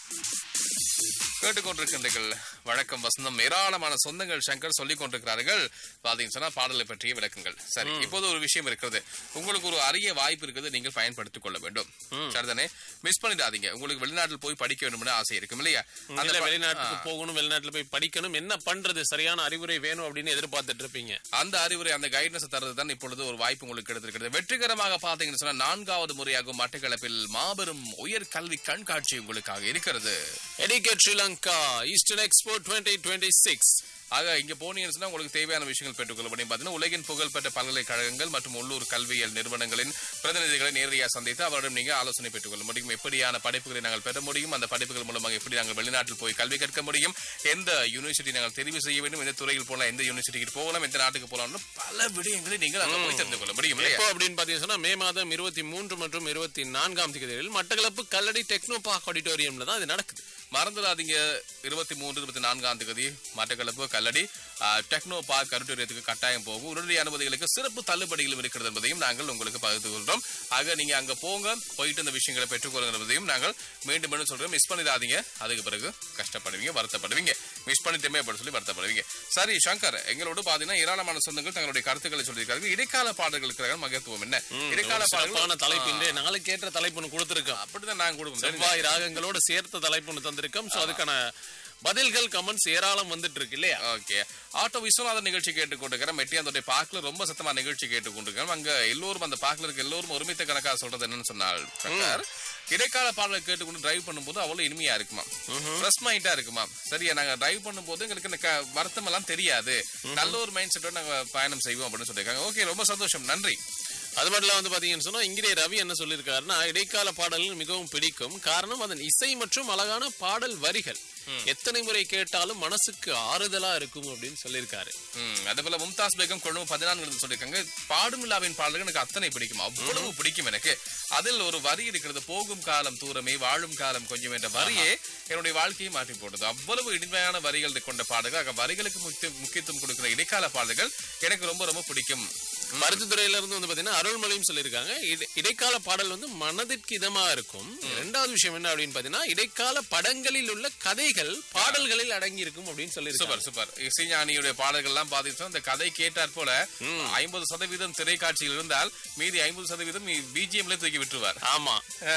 கேட்டுக்கொண்டிருக்கின்றீர்கள் வழக்கம் வசந்தம் ஏராளமான சொந்தங்கள் சங்கர் சொல்லிக் கொண்டிருக்கிறார்கள் பாத்தீங்கன்னு சொன்னா பாடலை பற்றிய விளக்கங்கள் சரி இப்போது ஒரு விஷயம் இருக்கிறது உங்களுக்கு ஒரு அரிய வாய்ப்பு இருக்குது நீங்கள் பயன்படுத்திக் கொள்ள வேண்டும் சரிதானே மிஸ் பண்ணிடாதீங்க உங்களுக்கு வெளிநாட்டில் போய் படிக்க வேண்டும்னு ஆசை இருக்கும் இல்லையா அந்த இல்ல ப- வெளிநாட்டுக்கு போகணும் வெளிநாட்டுல போய் படிக்கணும் என்ன பண்றது சரியான அறிவுரை வேணும் அப்படின்னு எதிர்பார்த்துட்டு இருப்பீங்க அந்த அறிவுரை அந்த கைடன்ஸ் தரது தான் இப்பொழுது ஒரு வாய்ப்பு உங்களுக்கு கிடைத்திருக்கிறது வெற்றிகரமாக பாத்தீங்கன்னு சொன்னா நான்காவது முறையாகும் மட்டக்களப்பில் மாபெரும் உயர் கல்வி கண்காட்சி உங்களுக்காக இருக்கிறது educate Sri Lanka eastern expo twenty twenty six ஆக இங்க போனீங்கன்னு சொன்னா உங்களுக்கு தேவையான விஷயங்கள் பெற்றுக்கொள்ள முடியும் பாத்தீங்கன்னா உலகின் புகழ்பெற்ற பல்கலைக்கழகங்கள் மற்றும் உள்ளூர் கல்வியியல் நிறுவனங்களின் பிரதிநிதிகளை நேரடியாக சந்தித்து அவரிடம் நீங்க ஆலோசனை பெற்றுக்கொள்ள முடியும் எப்படியான படிப்புகளை நாங்கள் பெற முடியும் அந்த படிப்புகள் மூலமாக எப்படி நாங்கள் வெளிநாட்டில் போய் கல்வி கற்க முடியும் எந்த யூனிவர்சிட்டி நாங்கள் தெரிவு செய்ய வேண்டும் எந்த துறையில் போகலாம் எந்த யூனிவர்சிட்டிக்கு போகலாம் எந்த நாட்டுக்கு போகலாம்னு பல விடயங்களை நீங்கள் அங்க போய் தெரிந்து கொள்ள முடியும் இல்லையா எப்போ அப்படின்னு பாத்தீங்கன்னா மே மாதம் இருபத்தி மூன்று மற்றும் இருபத்தி நான்காம் தேதிகளில் மட்டக்களப்பு கல்லடி டெக்னோ பார்க் ஆடிட்டோரியம்ல தான் இது நடக்குது மறந்துடாதீங்க இருபத்தி மூன்று இருபத்தி நான்காம் தேதி மட்டக்களப்பு கல்லடி ஆ, டெக்னோ பார்க் கருட்டோரியத்துக்கு கட்டாயம் போகும் உடனடி அனுமதிகளுக்கு சிறப்பு தள்ளுபடிகளும் இருக்கிறது என்பதையும் நாங்கள் உங்களுக்கு பகிர்ந்து கொள்றோம் ஆக நீங்க அங்க போங்க போயிட்டு இந்த விஷயங்களை பெற்றுக்கொள்ளுங்க என்பதையும் நாங்கள் மீண்டும் மீண்டும் சொல்றோம் மிஸ் பண்ணிடாதீங்க அதுக்கு பிறகு கஷ்டப்படுவீங்க வருத்தப்படுவீங்க மிஸ் பண்ணிட்டுமே அப்படி சொல்லி வருத்தப்படுவீங்க சரி சங்கர் எங்களோட பாத்தீங்கன்னா ஏராளமான சொந்தங்கள் தங்களுடைய கருத்துக்களை சொல்லியிருக்காங்க இடைக்கால பாடல்களுக்கு மகத்துவம் என்ன இடைக்கால ஒரு சிறப்பான பாடல்கள் தலைப்பு இன்றைய நாளைக்கு ஏற்ற தலைப்புன்னு கொடுத்திருக்கோம் அப்படிதான் நாங்க கொடுப்போம் செவ்வாய் ராகங்களோட சேர்த்த தலைப்புன்னு தந்திருக்கோம் சோ அதுக்கான பதில்கள் கமெண்ட்ஸ் ஏராளம் வந்துட்டு இருக்கு இல்லையா ஓகே ஆட்டோ விஸ்வநாதன் நிகழ்ச்சி கேட்டுக்கொண்டிருக்கிறேன் மெட்டியாந்தோடைய பார்க்ல ரொம்ப சத்தமா நிகழ்ச்சி கேட்டுக்கொண்டிருக்கிறோம் அங்க எல்லோரும் அந்த பார்க்ல இருக்க எல்லோரும் ஒருமித்த கணக்காக சொல்றது என்னன்னு சொன்னால் சங்கர், இடைக்கால பாடலை கேட்டுக்கொண்டு டிரைவ் பண்ணும்போது அவ்வளவு இனிமையா இருக்குமா ஃப்ரெஷ் மைண்டா இருக்குமா சரியா நாங்க டிரைவ் பண்ணும்போது எங்களுக்கு இந்த க- வருத்தம் எல்லாம் தெரியாது நல்ல ஒரு மைண்ட் செட்டோட நாங்க பயணம் செய்வோம் அப்படின்னு சொல்லியிருக்காங்க ஓகே ரொம்ப சந்தோஷம் நன்றி அது மட்டும் இல்லாம வந்து பாத்தீங்கன்னு சொன்னா இங்கிரே ரவி என்ன சொல்லியிருக்காருன்னா இடைக்கால பாடல்கள் மிகவும் பிடிக்கும் காரணம் அதன் இசை மற்றும் அழகான பாடல் வரிகள் எத்தனை முறை கேட்டாலும் மனசுக்கு ஆறுதலா இருக்கும் அப்படின்னு சொல்லியிருக்காரு ம், அதே போல மும்தாஸ் பேகம் கொள்ளும் பதினான்கு சொல்லியிருக்காங்க பாடும் விழாவின் பாடல்கள் எனக்கு அத்தனை பிடிக்கும் அவ்வளவு பிடிக்கும் எனக்கு அதில் ஒரு வரி இருக்கிறது போகும் காலம் தூரமே வாழும் காலம் கொஞ்சம் என்ற வரியே என்னுடைய வாழ்க்கையை மாற்றி போட்டது அவ்வளவு இனிமையான வரிகள் கொண்ட பாடல்கள் ஆக வரிகளுக்கு முக்கிய- முக்கியத்துவம் கொடுக்கிற இடைக்கால பாடல்கள் எனக்கு ரொம்ப ரொம்ப பிடிக்கும் மருத்துவத்துறையில இருந்து வந்து பாத்தீங்கன்னா அருள்மொழியும் சொல்லியிருக்காங்க இடை- இடைக்கால பாடல் வந்து மனதிற்கு இதமா இருக்கும் இரண்டாவது விஷயம் என்ன அப்படின்னு பாத்தீங்கன்னா இடைக்கால படங்களில் உள்ள கதைகள் பாடல்களில் அடங்கி இருக்கும் அப்படின்னு சொல்லியிருக்காங்க சூப்பர் சூப்பர் இசைஞானியுடைய பாடல்கள் எல்லாம் பாதித்தோம் அந்த கதை கேட்டாற் போல ஐம்பது சதவீதம் திரைக்காட்சியில் இருந்தால் மீதி ஐம்பது சதவீதம் பிஜிஎம்ல தூக்கி விட்டுருவார் ஆமா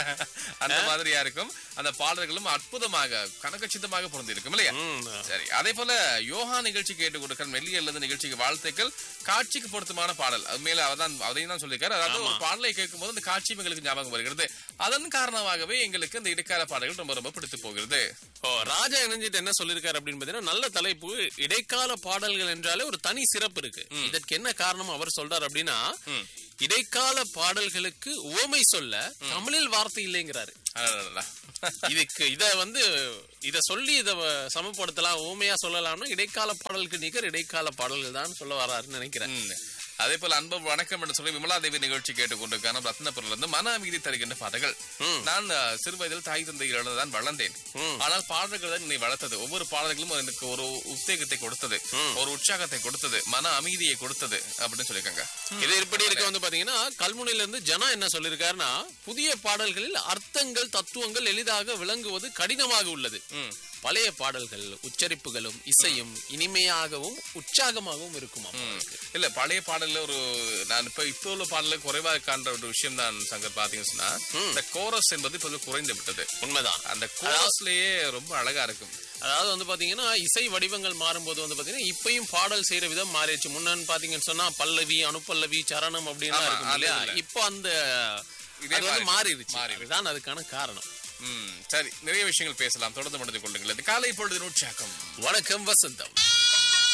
அந்த மாதிரியா இருக்கும் அந்த பாடல்களும் அற்புதமாக கனகச்சிதமாக பொருந்திருக்கும் இல்லையா ம். சரி அதே போல யோகா நிகழ்ச்சி கேட்டு கொடுக்கிற மெல்லிய அல்லது நிகழ்ச்சிக்கு வாழ்த்துக்கள் காட்சிக்கு பொருத்தமான பாடல் அது மேல அவதான் அதையும் தான் சொல்லியிருக்காரு அதாவது ஒரு பாடலை கேட்கும் போது அந்த காட்சி எங்களுக்கு ஞாபகம் வருகிறது அதன் காரணமாகவே எங்களுக்கு இந்த இடைக்கால பாடல்கள் ரொம்ப ரொம்ப பிடித்து போகிறது ஓ ராஜா இணைஞ்சிட்டு என்ன சொல்லிருக்காரு அப்படின்னு பாத்தீங்கன்னா நல்ல தலைப்பு இடைக்கால பாடல்கள் என்றாலே ஒரு தனி சிறப்பு இருக்கு இதற்கு என்ன காரணம் அவர் சொல்றாரு அப்படின்னா இடைக்கால பாடல்களுக்கு உவமை சொல்ல தமிழில் வார்த்தை இல்லைங்கிறாரு அடடடடா. இதுக்கு இத வந்து இத சொல்லி இத வ- சமப்படுத்தலாம் ஊமையா சொல்லலாம்னா இடைக்கால பாடலுக்கு நிகர் இடைக்கால பாடல்கள் தான் சொல்ல வராருன்னு நினைக்கிறேன் ம். அதே போல அன்பு வணக்கம் என்று சொல்லி விமலா தேவி நிகழ்ச்சி கேட்டுக்கொண்டிருக்கான ரத்னபுரில இருந்து மன அமைதி தருகின்ற பாடல்கள் நான் அஹ், சிறு வயதில் தாய் தந்தையில் தான் வளர்ந்தேன் ஆனால் பாடல்கள் தான் என்னை வளர்த்தது ஒவ்வொரு பாடல்களும் எனக்கு ஒரு உத்வேகத்தை கொடுத்தது ஒரு உற்சாகத்தை கொடுத்தது மன அமைதியை கொடுத்தது அப்படின்னு சொல்லியிருக்காங்க இது இப்படி இருக்க வந்து பாத்தீங்கன்னா கல்முனையில இருந்து ஜனா என்ன சொல்லிருக்காருன்னா புதிய பாடல்களில் அர்த்தங்கள் தத்துவங்கள் எளிதாக விளங்குவது கடினமாக உள்ளது பழைய பாடல்கள் உச்சரிப்புகளும் இசையும் இனிமையாகவும் உற்சாகமாகவும் இருக்குமா இல்ல பழைய பாடல்ல ஒரு நான் இப்ப இப்ப உள்ள பாடல்ல குறைவா காண்ற ஒரு விஷயம் தான் சங்கர் பாத்தீங்கன்னு சொன்னா இந்த கோரஸ் என்பது இப்ப குறைந்து விட்டது உண்மைதான் அந்த கோரஸ்லயே ரொம்ப அழகா இருக்கும் அதாவது வந்து பாத்தீங்கன்னா இசை வடிவங்கள் மாறும்போது வந்து பாத்தீங்கன்னா இப்பயும் பாடல் செய்யற விதம் மாறிடுச்சு முன்னன்னு பாத்தீங்கன்னு சொன்னா பல்லவி அனுப்பல்லவி சரணம் அப்படின்னு ஆமா, இருக்கும் இல்லையா அது இல்ல. இப்போ அந்த இதே அது வந்து மாறிடுச்சு. மாறிடுச்சு அதுதான் அதுக்கான காரணம் ம் சரி நிறைய விஷயங்கள் பேசலாம் தொடர்ந்து முடிந்து கொள்ளுங்கள் இது காலை பொழுது உற்சாகம் வணக்கம் வசந்தம்